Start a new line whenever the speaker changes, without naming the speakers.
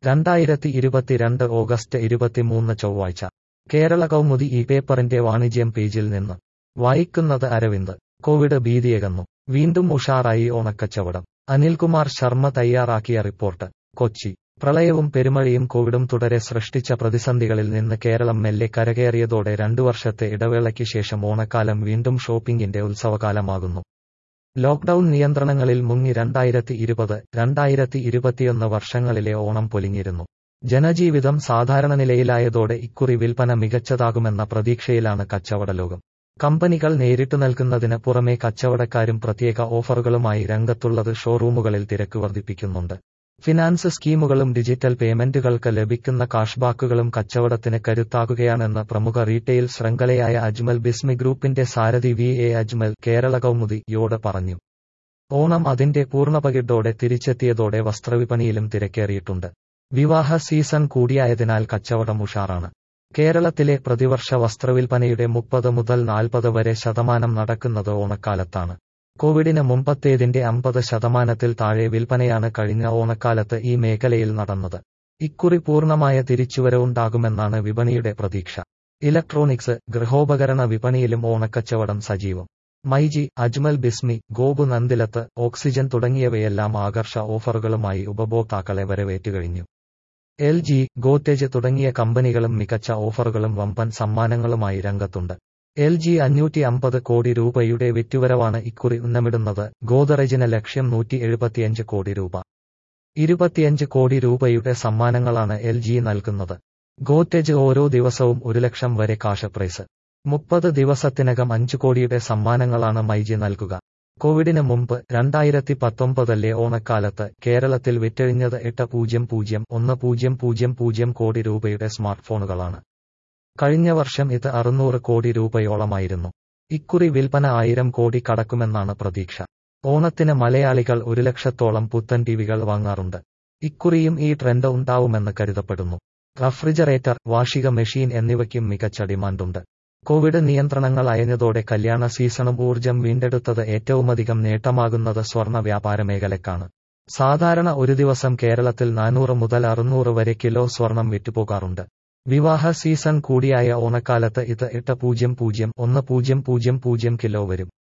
രണ്ടായിരത്തി ഇരുപത്തിരണ്ട് ഓഗസ്റ്റ് ഇരുപത്തിമൂന്ന് ചൊവ്വാഴ്ച കേരള കൗമുദി ഈ പേപ്പറിന്റെ വാണിജ്യം പേജിൽ നിന്ന് വായിക്കുന്നത് അരവിന്ദ് കോവിഡ് ഭീതിയകന്നു വീണ്ടും ഉഷാറായി ഓണക്കച്ചവടം അനിൽകുമാർ ശർമ്മ തയ്യാറാക്കിയ റിപ്പോർട്ട് കൊച്ചി പ്രളയവും പെരുമഴയും കോവിഡും തുടരെ സൃഷ്ടിച്ച പ്രതിസന്ധികളിൽ നിന്ന് കേരളം മെല്ലെ കരകയറിയതോടെ രണ്ടു വർഷത്തെ ഇടവേളയ്ക്ക് ശേഷം ഓണക്കാലം വീണ്ടും ഷോപ്പിംഗിന്റെ ഉത്സവകാലമാകുന്നു ലോക്ഡൌൺ നിയന്ത്രണങ്ങളിൽ മുങ്ങി രണ്ടായിരത്തി ഇരുപത് രണ്ടായിരത്തി ഇരുപത്തിയൊന്ന് വർഷങ്ങളിലെ ഓണം പൊലിഞ്ഞിരുന്നു ജനജീവിതം സാധാരണ നിലയിലായതോടെ ഇക്കുറി വിൽപ്പന മികച്ചതാകുമെന്ന പ്രതീക്ഷയിലാണ് കച്ചവടലോകം കമ്പനികൾ നേരിട്ടു നൽകുന്നതിന് പുറമെ കച്ചവടക്കാരും പ്രത്യേക ഓഫറുകളുമായി രംഗത്തുള്ളത് ഷോറൂമുകളിൽ തിരക്ക് വർദ്ധിപ്പിക്കുന്നുണ്ട് ഫിനാൻസ് സ്കീമുകളും ഡിജിറ്റൽ പേയ്മെന്റുകൾക്ക് ലഭിക്കുന്ന കാഷ്ബാക്കുകളും കച്ചവടത്തിന് കരുത്താകുകയാണെന്ന് പ്രമുഖ റീറ്റെയിൽ ശൃംഖലയായ അജ്മൽ ബിസ്മി ഗ്രൂപ്പിന്റെ സാരഥി വി എ അജ്മൽ കേരള കൗമുദി യോട് പറഞ്ഞു ഓണം അതിന്റെ പൂർണ്ണപകിട്ടോടെ തിരിച്ചെത്തിയതോടെ വസ്ത്രവിപണിയിലും തിരക്കേറിയിട്ടുണ്ട് വിവാഹ സീസൺ കൂടിയായതിനാൽ കച്ചവടം ഉഷാറാണ് കേരളത്തിലെ പ്രതിവർഷ വസ്ത്രവിൽപ്പനയുടെ മുപ്പത് മുതൽ നാൽപ്പത് വരെ ശതമാനം നടക്കുന്നത് ഓണക്കാലത്താണ് കോവിഡിന് മുമ്പത്തേതിന്റെ അമ്പത് ശതമാനത്തിൽ താഴെ വിൽപ്പനയാണ് കഴിഞ്ഞ ഓണക്കാലത്ത് ഈ മേഖലയിൽ നടന്നത് ഇക്കുറി പൂർണ്ണമായ തിരിച്ചുവരവുണ്ടാകുമെന്നാണ് വിപണിയുടെ പ്രതീക്ഷ ഇലക്ട്രോണിക്സ് ഗൃഹോപകരണ വിപണിയിലും ഓണക്കച്ചവടം സജീവം മൈജി അജ്മൽ ബിസ്മി ഗോപു നന്ദിലത്ത് ഓക്സിജൻ തുടങ്ങിയവയെല്ലാം ആകർഷ ഓഫറുകളുമായി ഉപഭോക്താക്കളെ വരവേറ്റുകഴിഞ്ഞു എൽ ജി ഗോത്തേജ് തുടങ്ങിയ കമ്പനികളും മികച്ച ഓഫറുകളും വമ്പൻ സമ്മാനങ്ങളുമായി രംഗത്തുണ്ട് എൽ ജി അഞ്ഞൂറ്റി അമ്പത് കോടി രൂപയുടെ വിറ്റുവരവാണ് ഇക്കുറി ഉന്നമിടുന്നത് ഗോദറേജിന് ലക്ഷ്യം നൂറ്റി എഴുപത്തിയഞ്ച് കോടി രൂപ ഇരുപത്തിയഞ്ച് കോടി രൂപയുടെ സമ്മാനങ്ങളാണ് എൽ ജി നൽകുന്നത് ഗോത്തേജ് ഓരോ ദിവസവും ഒരു ലക്ഷം വരെ കാഷ് പ്രൈസ് മുപ്പത് ദിവസത്തിനകം അഞ്ചു കോടിയുടെ സമ്മാനങ്ങളാണ് മൈജി നൽകുക കോവിഡിന് മുമ്പ് രണ്ടായിരത്തി പത്തൊമ്പതിലെ ഓണക്കാലത്ത് കേരളത്തിൽ വിറ്റഴിഞ്ഞത് എട്ട് പൂജ്യം പൂജ്യം ഒന്ന് പൂജ്യം പൂജ്യം പൂജ്യം കോടി രൂപയുടെ സ്മാർട്ട് ഫോണുകളാണ് കഴിഞ്ഞ വർഷം ഇത് അറുന്നൂറ് കോടി രൂപയോളമായിരുന്നു ഇക്കുറി വിൽപ്പന ആയിരം കോടി കടക്കുമെന്നാണ് പ്രതീക്ഷ ഓണത്തിന് മലയാളികൾ ഒരു ലക്ഷത്തോളം പുത്തൻ ടിവികൾ വാങ്ങാറുണ്ട് ഇക്കുറിയും ഈ ട്രെൻഡ് ഉണ്ടാവുമെന്ന് കരുതപ്പെടുന്നു റഫ്രിജറേറ്റർ വാഷിക മെഷീൻ എന്നിവയ്ക്കും മികച്ച ഡിമാൻഡുണ്ട് കോവിഡ് നിയന്ത്രണങ്ങൾ അയഞ്ഞതോടെ കല്യാണ സീസണും ഊർജം വീണ്ടെടുത്തത് ഏറ്റവുമധികം നേട്ടമാകുന്നത് സ്വർണ്ണ വ്യാപാര മേഖലക്കാണ് സാധാരണ ഒരു ദിവസം കേരളത്തിൽ നാനൂറ് മുതൽ അറുന്നൂറ് വരെ കിലോ സ്വർണം വിറ്റുപോകാറുണ്ട് വിവാഹ സീസൺ കൂടിയായ ഓണക്കാലത്ത് ഇത് എട്ട് പൂജ്യം പൂജ്യം ഒന്ന് പൂജ്യം പൂജ്യം പൂജ്യം കിലോ വരും